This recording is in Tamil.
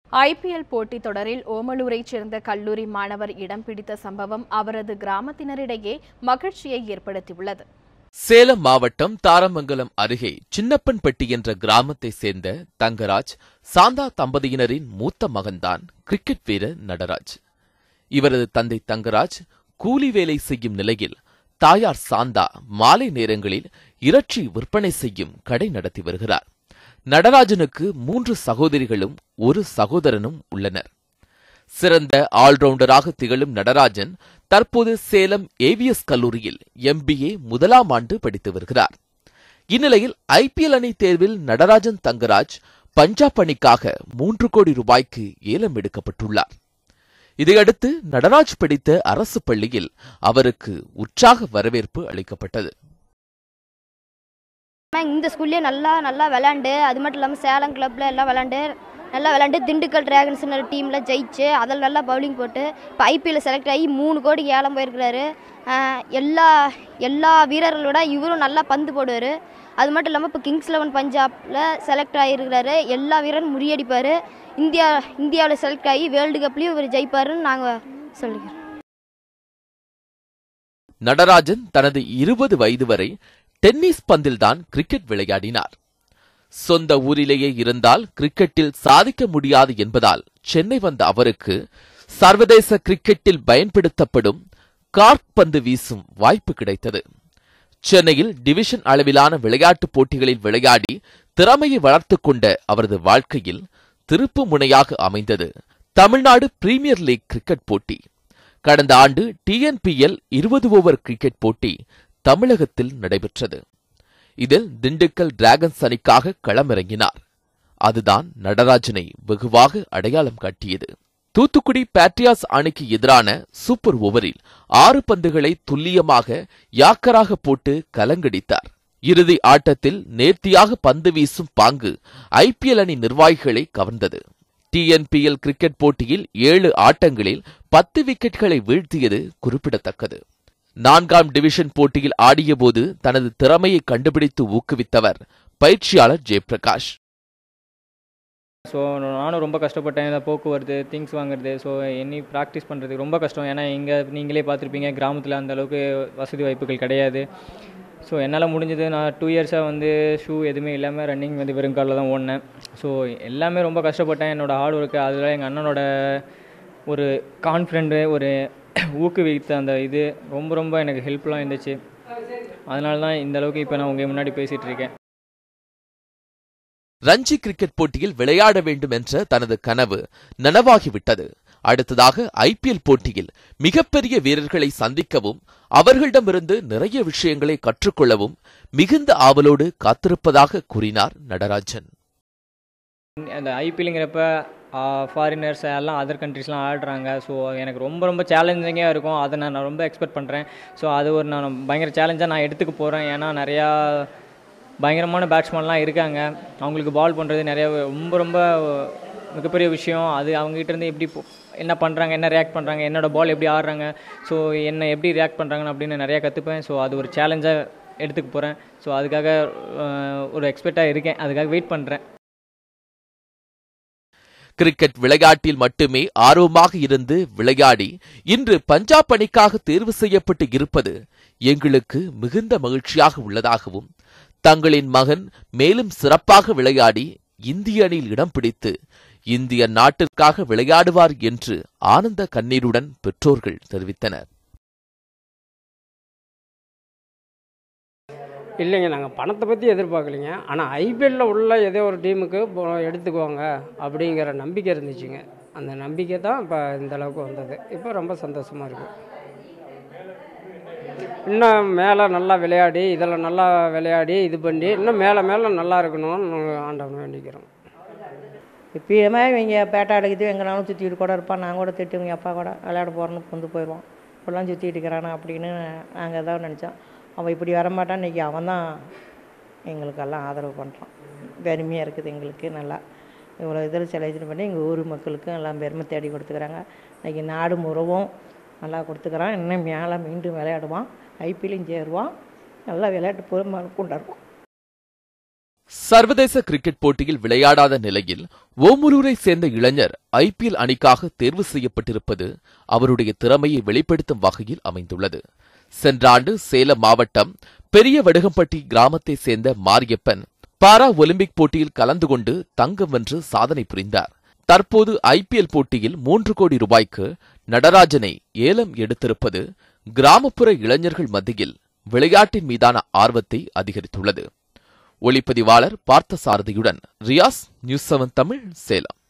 ஐபிஎல் போட்டித் தொடரில் ஓமலூரைச் சேர்ந்த கல்லூரி மாணவர் இடம் பிடித்த சம்பவம் அவரது கிராமத்தினரிடையே மகிழ்ச்சியை ஏற்படுத்தியுள்ளது சேலம் மாவட்டம் தாரமங்கலம் அருகே சின்னப்பன்பட்டி என்ற கிராமத்தைச் சேர்ந்த தங்கராஜ் சாந்தா தம்பதியினரின் மூத்த மகன்தான் கிரிக்கெட் வீரர் நடராஜ் இவரது தந்தை தங்கராஜ் கூலி வேலை செய்யும் நிலையில் தாயார் சாந்தா மாலை நேரங்களில் இறைச்சி விற்பனை செய்யும் கடை நடத்தி வருகிறார் நடராஜனுக்கு மூன்று சகோதரிகளும் ஒரு சகோதரனும் உள்ளனர் சிறந்த ஆல்ரவுண்டராக திகழும் நடராஜன் தற்போது சேலம் ஏவிஎஸ் கல்லூரியில் எம்பிஏ முதலாம் ஆண்டு படித்து வருகிறார் இந்நிலையில் ஐபிஎல் அணி தேர்வில் நடராஜன் தங்கராஜ் பஞ்சாப் அணிக்காக மூன்று கோடி ரூபாய்க்கு ஏலம் எடுக்கப்பட்டுள்ளார் இதையடுத்து நடராஜ் படித்த அரசு பள்ளியில் அவருக்கு உற்சாக வரவேற்பு அளிக்கப்பட்டது ஆனால் இந்த ஸ்கூல்லேயே நல்லா நல்லா விளாண்டு அது மட்டும் இல்லாமல் சேலம் கிளப்பில் எல்லாம் விளாண்டு நல்லா விளாண்டு திண்டுக்கல் டிராகன்ஸ்னு டீமில் ஜெயிச்சு அதில் நல்லா பவுலிங் போட்டு இப்போ ஐபிஎல் செலக்ட் ஆகி மூணு கோடி ஏலம் போயிருக்கிறாரு ஆஹ் எல்லா எல்லா வீரர்களோட இவரும் நல்லா பந்து போடுவார் அது மட்டும் இல்லாமல் இப்போ கிங்ஸ் லெவன் பஞ்சாபில் செலக்ட் ஆகிருக்கிறாரு எல்லா வீரரும் முறியடிப்பார் இந்தியா இந்தியாவில் செலக்ட் ஆகி வேர்ல்டு கப்லேயும் இவர் ஜெயிப்பாருன்னு நாங்கள் சொல்லிக்கிறோம் நடராஜன் தனது இருபது வயது வரை டென்னிஸ் பந்தில்தான் கிரிக்கெட் விளையாடினார் சொந்த ஊரிலேயே இருந்தால் கிரிக்கெட்டில் சாதிக்க முடியாது என்பதால் சென்னை வந்த அவருக்கு சர்வதேச கிரிக்கெட்டில் பயன்படுத்தப்படும் கார்க் பந்து வீசும் வாய்ப்பு கிடைத்தது சென்னையில் டிவிஷன் அளவிலான விளையாட்டுப் போட்டிகளில் விளையாடி திறமையை வளர்த்துக் கொண்ட அவரது வாழ்க்கையில் திருப்பு முனையாக அமைந்தது தமிழ்நாடு பிரீமியர் லீக் கிரிக்கெட் போட்டி கடந்த ஆண்டு டிஎன்பிஎல் இருபது ஓவர் கிரிக்கெட் போட்டி தமிழகத்தில் நடைபெற்றது இதில் திண்டுக்கல் டிராகன்ஸ் அணிக்காக களமிறங்கினார் அதுதான் நடராஜனை வெகுவாக அடையாளம் காட்டியது தூத்துக்குடி பேட்ரியாஸ் அணிக்கு எதிரான சூப்பர் ஓவரில் ஆறு பந்துகளை துல்லியமாக யாக்கராக போட்டு கலங்கடித்தார் இறுதி ஆட்டத்தில் நேர்த்தியாக பந்து வீசும் பாங்கு ஐபிஎல் அணி நிர்வாகிகளை கவர்ந்தது டிஎன்பிஎல் கிரிக்கெட் போட்டியில் ஏழு ஆட்டங்களில் பத்து விக்கெட்களை வீழ்த்தியது குறிப்பிடத்தக்கது நான்காம் டிவிஷன் போட்டியில் ஆடியபோது தனது திறமையை கண்டுபிடித்து ஊக்குவித்தவர் பயிற்சியாளர் ஜெயபிரகாஷ் ஸோ நானும் ரொம்ப கஷ்டப்பட்டேன் இந்த போக்குவரத்து திங்ஸ் வாங்குறது ஸோ என்னி ப்ராக்டிஸ் பண்ணுறதுக்கு ரொம்ப கஷ்டம் ஏன்னா இங்கே நீங்களே பார்த்துருப்பீங்க கிராமத்தில் அந்த அளவுக்கு வசதி வாய்ப்புகள் கிடையாது ஸோ என்னால் முடிஞ்சது நான் டூ இயர்ஸாக வந்து ஷூ எதுவுமே இல்லாமல் ரன்னிங் வந்து வெறும் காலில் தான் ஓடினேன் ஸோ எல்லாமே ரொம்ப கஷ்டப்பட்டேன் என்னோடய ஹார்ட் ஒர்க்கு அதில் எங்கள் அண்ணனோட ஒரு கான்ஃபிடென்ட்டு ஒரு ஊக்குவித்த அந்த இது ரொம்ப ரொம்ப எனக்கு ஹெல்ப்ஃபுல்லாக இருந்துச்சு அதனால தான் இந்த அளவுக்கு இப்போ நான் உங்கள் முன்னாடி பேசிகிட்டு இருக்கேன் ரஞ்சி கிரிக்கெட் போட்டியில் விளையாட வேண்டும் என்ற தனது கனவு நனவாகிவிட்டது அடுத்ததாக ஐபிஎல் போட்டியில் மிகப்பெரிய வீரர்களை சந்திக்கவும் அவர்களிடமிருந்து நிறைய விஷயங்களை கற்றுக்கொள்ளவும் மிகுந்த ஆவலோடு காத்திருப்பதாக கூறினார் நடராஜன் அந்த ஐபிஎல்ங்கிறப்ப ஃபாரினர்ஸ் எல்லாம் அதர் கண்ட்ரீஸ்லாம் ஆடுறாங்க ஸோ எனக்கு ரொம்ப ரொம்ப சேலஞ்சிங்காக இருக்கும் அதை நான் ரொம்ப எக்ஸ்பெக்ட் பண்ணுறேன் ஸோ அது ஒரு நான் பயங்கர சேலஞ்சாக நான் எடுத்துக்க போகிறேன் ஏன்னா நிறையா பயங்கரமான பேட்ஸ்மேன்லாம் இருக்காங்க அவங்களுக்கு பால் பண்ணுறது நிறைய ரொம்ப ரொம்ப மிகப்பெரிய விஷயம் அது அவங்ககிட்ட இருந்து எப்படி போ- என்ன பண்ணுறாங்க என்ன ரியாக்ட் பண்ணுறாங்க என்னோட பால் எப்படி ஆடுறாங்க ஸோ என்ன எப்படி ரியாக்ட் பண்ணுறாங்கன்னு அப்படின்னு நிறையா கற்றுப்பேன் ஸோ அது ஒரு சேலஞ்சாக எடுத்துக்க போகிறேன் ஸோ அதுக்காக அஹ், ஒரு எக்ஸ்பெக்டாக இருக்கேன் அதுக்காக வெயிட் பண்ணுறேன் கிரிக்கெட் விளையாட்டில் மட்டுமே ஆர்வமாக இருந்து விளையாடி இன்று பஞ்சாப் அணிக்காக தேர்வு செய்யப்பட்டு இருப்பது எங்களுக்கு மிகுந்த மகிழ்ச்சியாக உள்ளதாகவும் தங்களின் மகன் மேலும் சிறப்பாக விளையாடி இந்திய அணியில் இடம் பிடித்து இந்திய நாட்டிற்காக விளையாடுவார் என்று ஆனந்த கண்ணீருடன் பெற்றோர்கள் தெரிவித்தனர் இல்லைங்க நாங்கள் பணத்தை பற்றி எதிர்பார்க்கலைங்க ஆனால் ஐபிஎல்லில் உள்ள ஏதோ ஒரு டீமுக்கு இப்போ எடுத்துக்குவாங்க அப்படிங்கிற நம்பிக்கை இருந்துச்சுங்க அந்த நம்பிக்கை தான் இப்போ இந்த அளவுக்கு வந்தது இப்போ ரொம்ப சந்தோஷமாக இருக்குது இன்னும் மேலே நல்லா விளையாடி இதில் நல்லா விளையாடி இது பண்ணி இன்னும் மேலே மேலே நல்லா இருக்கணும்னு ஆண்டவனை வேண்டிக்கிறோம் இப்பயுமே இவங்க பேட்டை அடைக்குது எங்கனாலும் சுற்றிட்டு கூட இருப்பான் நான் கூட திட்டு இவங்க அப்பா கூட விளையாட போகிறோன்னு வந்து போயிடுவான் இப்படிலாம் சுற்றிட்டு இருக்கிறானா அப்படின்னு நாங்கள் தான் நினச்சோம் அவன் இப்படி வரமாட்டான் இன்றைக்கி அவன் தான் எங்களுக்கெல்லாம் ஆதரவு பண்ணுறான் பெருமையாக இருக்குது எங்களுக்கு நல்லா இவ்வளோ இதில் செலக்ஷன் பண்ணி எங்கள் ஊர் மக்களுக்கும் எல்லாம் பெருமை தேடி கொடுத்துக்கிறாங்க இன்றைக்கி நாடு முறவும் நல்லா கொடுத்துக்கிறான் இன்னும் மேலே மீண்டும் விளையாடுவான் ஐபிஎல்லையும் சேருவான் நல்லா விளையாட்டு பொறுமை கொண்டாடுவான் சர்வதேச கிரிக்கெட் போட்டியில் விளையாடாத நிலையில் ஓமலூரை சேர்ந்த இளைஞர் ஐபிஎல் அணிக்காக தேர்வு செய்யப்பட்டிருப்பது அவருடைய திறமையை வெளிப்படுத்தும் வகையில் அமைந்துள்ளது சென்ற ஆண்டு சேலம் மாவட்டம் பெரிய வடுகம்பட்டி கிராமத்தை சேர்ந்த மாரியப்பன் பாரா ஒலிம்பிக் போட்டியில் கலந்து கொண்டு தங்கம் வென்று சாதனை புரிந்தார் தற்போது ஐபிஎல் போட்டியில் மூன்று கோடி ரூபாய்க்கு நடராஜனை ஏலம் எடுத்திருப்பது கிராமப்புற இளைஞர்கள் மத்தியில் விளையாட்டின் மீதான ஆர்வத்தை அதிகரித்துள்ளது ஒளிப்பதிவாளர் பார்த்தசாரதியுடன் ரியாஸ் நியூஸ் செவன் தமிழ் சேலம்